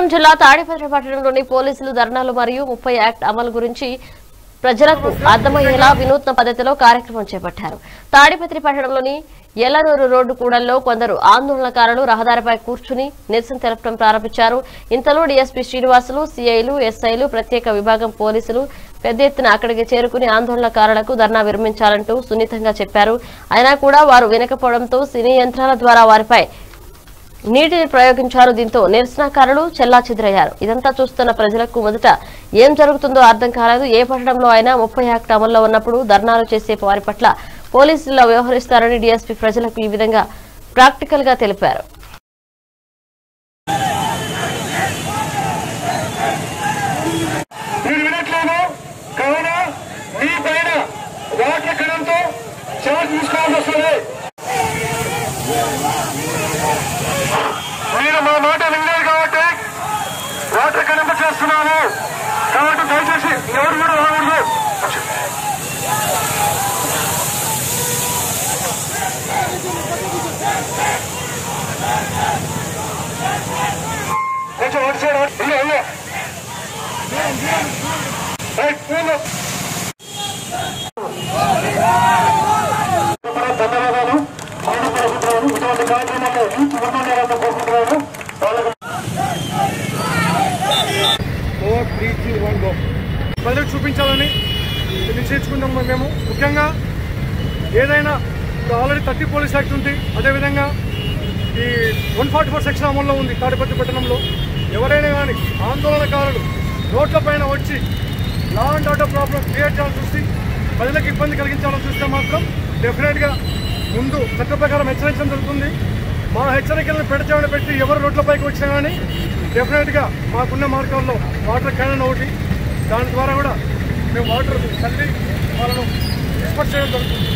జిల్లా తాడిపత్రి పట్టణంలోని పోలీసులు ధర్నాలు మరియు ముప్పై యాక్ట్ అమలు గురించి ప్రజలకు అర్థమయ్యేలా వినూత్న పద్ధతిలో కార్యక్రమం చేపట్టారు తాడిపత్రి పట్టణంలోని ఎల్లనూరు రోడ్డు కూడల్లో కొందరు ఆందోళనకారులు రహదారిపై కూర్చుని నిరసన తెలపడం ప్రారంభించారు ఇంతలో డీఎస్పీ శ్రీనివాసులు సీఐలు ఎస్ఐలు ప్రత్యేక విభాగం పోలీసులు పెద్ద ఎత్తున అక్కడికి చేరుకుని ఆందోళనకారులకు ధర్నా విరమించాలంటూ సున్నితంగా చెప్పారు అయినా కూడా వారు వినకపోవడంతో సినీ యంత్రాల ద్వారా వారిపై నీటిని ప్రయోగించారు దీంతో నిరసనకారులు చెల్లా చెదిరయ్యారు ఇదంతా చూస్తున్న ప్రజలకు మొదట ఏం జరుగుతుందో అర్థం కాలేదు ఏ పట్టణంలో అయినా ముప్పై యాక్ట్ అమల్లో ఉన్నప్పుడు ధర్నాలు చేసే వారి పట్ల పోలీసులు వ్యవహరిస్తారని డీఎస్పీ ప్రజలకు ఈ విధంగా ప్రాక్టికల్ గా తెలిపారు మీరు వినట్లేదు కావున మీ పైన వాటర్ కణంతో చార్జ్ తీసుకోవాల్సి వస్తుంది మీరు మా మాట వినలేదు కాబట్టి వాటర్ కణంతో చేస్తున్నాను కాబట్టి దయచేసి ఎవరు కూడా రాకూడదు కొంచెం అటు సైడ్ అటు- ఇల్లు ఇల్లు రైట్ పూలు ధన్యవాదాలు పౌర ప్రభుత్వాలు ఇటువంటి కార్యక్రమాలు యూత్ ఉండాలని కోరుకుంటున్నాను వాళ్ళకు four three two one go ప్రజలకు చూపించాలని నిశ్చయించుకున్నాం మేము ముఖ్యంగా ఏదైనా ఆల్రెడీ థర్టీ పోలీస్ యాక్ట్ ఉంది అదేవిధంగా ఈ వన్ ఫార్టీ ఫోర్ సెక్షన్ అమల్లో ఉంది తాడిపత్రి పట్టణంలో ఎవరైనా కానీ ఆందోళనకారులు రోడ్ల పైన వచ్చి law and order problem create చేయాలని చూసి ప్రజలకు ఇబ్బంది కలిగించాలని చూస్తే మాత్రం డెఫినెట్గా ముందు చట్ట ప్రకారం హెచ్చరించడం జరుగుతుంది మా హెచ్చరికలను పెడచేవని పెట్టి ఎవరు రోడ్లపైకి వచ్చినా కానీ డెఫినెట్గా మాకున్న మార్గాల్లో వాటర్ క్యానన్ ఒకటి దాని ద్వారా కూడా మేము వాటర్ చల్లి వాళ్ళను ఎక్స్పర్ట్ చేయడం జరుగుతుంది